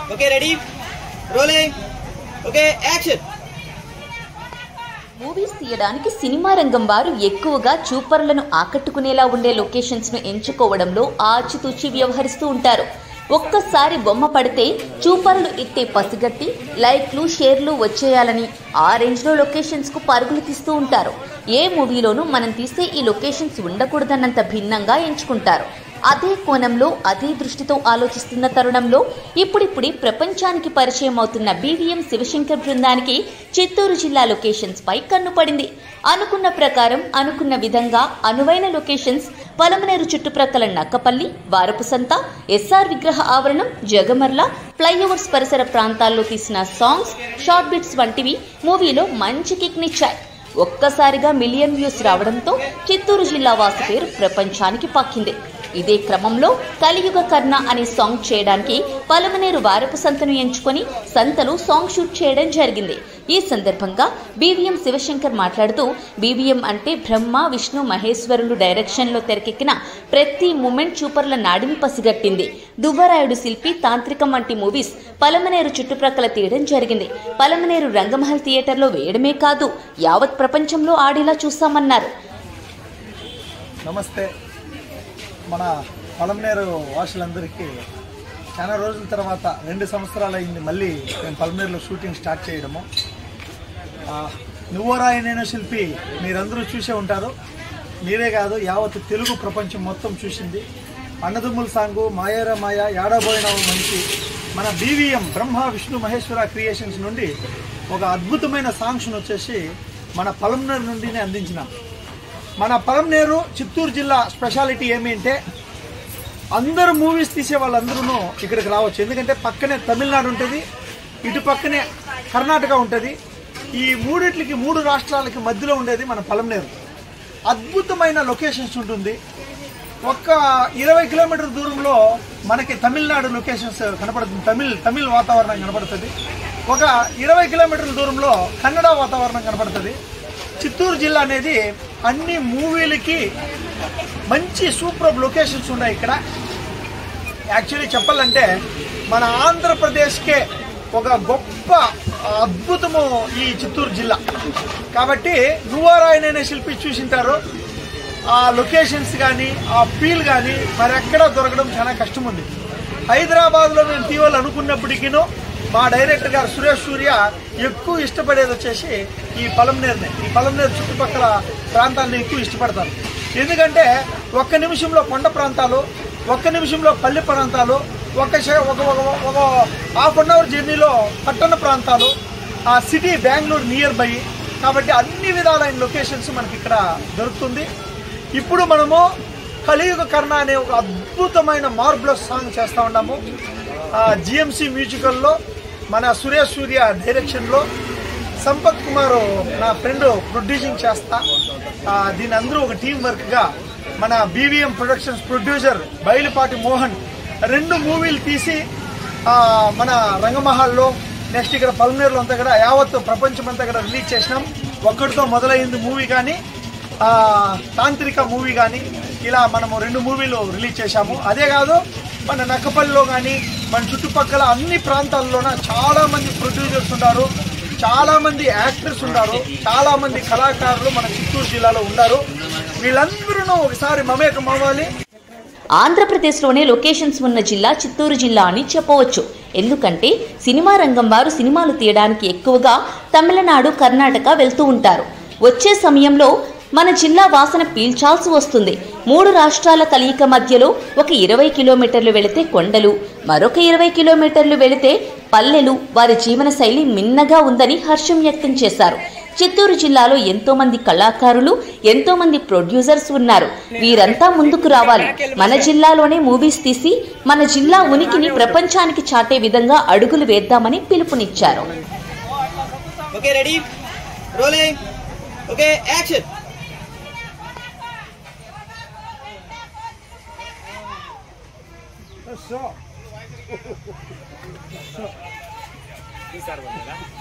okay ready rolling okay action movies తీయడానికి సినిమా రంగం వారు ఎక్కువగా చూపరులను ఆకట్టుకునేలా ఉండే లొకేషన్స్ ను ఎంచుకోవడంలో ఆచితూచి వ్యవహరిస్తూ ఉంటారు ఒక్కసారి బొమ్మ పడితే చూపరులు ఇట్టే పసిగట్టి లైక్లు షేర్లు వచ్చేయాలని ఆ రేంజ్ లో లొకేషన్స్ కు పరుగులు తీస్తూ ఉంటారు ఏ మూవీలోనూ మనం తీసే ఈ లొకేషన్స్ ఉండకూడదన్నంత భిన్నంగా ఎంచుకుంటారు అదే కోణంలో అదే దృష్టితో ఆలోచిస్తున్న తరుణంలో ఇప్పుడిప్పుడే ప్రపంచానికి పరిచయం అవుతున్న బీవీఎం శివశంకర్ బృందానికి చిత్తూరు జిల్లా లొకేషన్స్ పై కన్నుపడింది అనుకున్న ప్రకారం అనుకున్న విధంగా అనువైన లొకేషన్స్ పలమనేరు చుట్టుప్రక్కల నక్కపల్లి వారపు సంత ఎస్ఆర్ విగ్రహ ఆవరణం జగమర్ల ఫ్లైఓవర్స్ పరిసర ప్రాంతాల్లో తీసిన సాంగ్స్ షార్ట్ బిట్స్ వంటివి మూవీలో మంచి కిక్నిచ్చాయి ఒక్కసారిగా మిలియన్ వ్యూస్ రావడంతో చిత్తూరు జిల్లా వాసి పేరు ప్రపంచానికి పాకింది ఇదే క్రమంలో కలియుగ కర్ణ అనే సాంగ్ చేయడానికి పలమనేరు వారపు సంతను ఎంచుకొని సంతలో సాంగ్ షూట్ చేయడం జరిగింది ఈ సందర్భంగా బీవీఎం శివశంకర్ మాట్లాడుతూ బీవీఎం అంటే బ్రహ్మ విష్ణు మహేశ్వరులు డైరెక్షన్లో తెరకెక్కిన ప్రతి మూమెంట్ చూపర్ల నాడిని పసిగట్టింది దువ్వరాయుడు శిల్పి తాంత్రికం వంటి మూవీస్ పలమనేరు చుట్టుప్రక్కల తీయడం జరిగింది పలమనేరు రంగమహల్ థియేటర్లో వేయడమే కాదు యావత్ ప్రపంచంలో ఆడేలా చూస్తామన్నారు నమస్తే మన పలమనేరు వాసులందరికీ చాలా రోజుల తర్వాత రెండు సంవత్సరాలు అయింది మళ్ళీ మేము పలమనేరులో షూటింగ్ స్టార్ట్ చేయడము ఆ, నువ్వరాయనైన శిల్పి మీరందరూ చూసే ఉంటారు మీరే కాదు యావత్ తెలుగు ప్రపంచం మొత్తం చూసింది అన్నదమ్ముల సాంగు మాయార మాయ యాడబోయినావు మనిషి మన బీవీఎం బ్రహ్మ విష్ణు మహేశ్వర క్రియేషన్స్ నుండి ఒక అద్భుతమైన సాంగ్స్ను వచ్చేసి మన పలమనేరు నుండినే అందించినాం మన పలంనేరు చిత్తూరు జిల్లా స్పెషాలిటీ ఏమి అంటే అందరు మూవీస్ తీసే వాళ్ళందరూ ఇక్కడికి రావచ్చు ఎందుకంటే పక్కనే తమిళనాడు ఉంటుంది ఇటు పక్కనే కర్ణాటక ఉంటుంది ఈ మూడిట్లకి మూడు రాష్ట్రాలకి మధ్యలో ఉండేది మన పలంనేరు అద్భుతమైన లొకేషన్స్ ఉంటుంది ఒక్క ఇరవై కిలోమీటర్ దూరంలో మనకి తమిళనాడు లొకేషన్స్ కనపడుతుంది తమిళ్ తమిళ్ వాతావరణం కనపడుతుంది ఒక ఇరవై కిలోమీటర్ల దూరంలో కన్నడ వాతావరణం కనపడుతుంది చిత్తూరు జిల్లా అనేది అన్ని మూవీలకి మంచి సూపర్ లొకేషన్స్ ఉన్నాయి ఇక్కడ యాక్చువల్లీ చెప్పాలంటే మన ఆంధ్రప్రదేశ్కే ఒక గొప్ప అద్భుతము ఈ చిత్తూరు జిల్లా కాబట్టి నువ్వారాయననే శిల్పి చూసింటారు ఆ లొకేషన్స్ కానీ ఆ ఫీల్ కానీ మరి ఎక్కడా దొరకడం చాలా కష్టం ఉంది హైదరాబాద్లో మేము తీయాలి అనుకున్నప్పటికీను మా డైరెక్టర్ గారు సురేష్ సూర్య ఎక్కువ ఇష్టపడేది వచ్చేసి ఈ పలంనేరుని ఈ పలంనేరు చుట్టుపక్కల ప్రాంతాలను ఎక్కువ ఇష్టపడతారు ఎందుకంటే ఒక్క నిమిషంలో కొండ ప్రాంతాలు ఒక్క నిమిషంలో పల్లె ప్రాంతాలు ఒక శే- ఒక ఒక ఒక హాఫ్ అన్ అవర్ జర్నీలో పట్టణ ప్రాంతాలు ఆ సిటీ బెంగళూరు నియర్ బై కాబట్టి అన్ని విధాలైన లొకేషన్స్ మనకి ఇక్కడ దొరుకుతుంది ఇప్పుడు మనము కలియుగ కర్ణ అనే ఒక అద్భుతమైన మార్బులస్ సాంగ్ చేస్తూ ఉన్నాము జిఎంసి మ్యూజికల్లో మన సురేష్ సూర్య డైరెక్షన్లో సంపత్ కుమార్ నా ఫ్రెండ్ ప్రొడ్యూసింగ్ చేస్తా ఆ, దీని అందరూ ఒక టీం వర్క్గా మన BVM productions producer Bayalupati Mohan రెండు మూవీలు తీసి ఆ, మన రంగమహల్లో నెక్స్ట్ ఇక్కడ పల్మేరులో అంతా కూడా యావత్ ప్రపంచం అంతా కూడా రిలీజ్ చేసినాం ఒక్కడితో మొదలైంది మూవీ కానీ ఆ, తాంత్రిక మూవీ కానీ ఇలా మనము రెండు మూవీలు రిలీజ్ చేశాము అదే కాదు మన నక్కపల్లిలో కానీ మన చుట్టుపక్కల అన్ని ప్రాంతాల్లోన చాలా మంది ప్రొడ్యూసర్స్ ఉన్నారు చాలా మంది యాక్టర్స్ ఉన్నారు చాలా మంది కళాకారులు మన చిత్తూరు జిల్లాలో ఉన్నారు వీళ్ళందరూ ఒకసారి మమేకం అవ్వాలి ఆంధ్రప్రదేశ్లోనే లొకేషన్స్ ఉన్న జిల్లా చిత్తూరు జిల్లా అని చెప్పవచ్చు ఎందుకంటే సినిమా రంగం వారు సినిమాలు తీయడానికి ఎక్కువగా తమిళనాడు కర్ణాటక వెళ్తూ ఉంటారు వచ్చే సమయంలో మన జిల్లా వాసన పీల్చాల్సి వస్తుంది మూడు రాష్ట్రాల కలయిక మధ్యలో ఒక ఇరవై కిలోమీటర్లు వెళితే కొండలు మరొక ఇరవై కిలోమీటర్లు వెళితే పల్లెలు వారి జీవన శైలి మిన్నగా ఉందని హర్షం వ్యక్తం చేశారు చిత్తూరు జిల్లాలో ఎంతో మంది కళాకారులు ఎంతో మంది ప్రొడ్యూసర్స్ ఉన్నారు వీరంతా ముందుకు రావాలి మన జిల్లాలోనే మూవీస్ తీసి మన జిల్లా ఉనికిని ప్రపంచానికి చాటే విధంగా అడుగులు వేద్దామని పిలుపునిచ్చారు okay ready rolling okay action so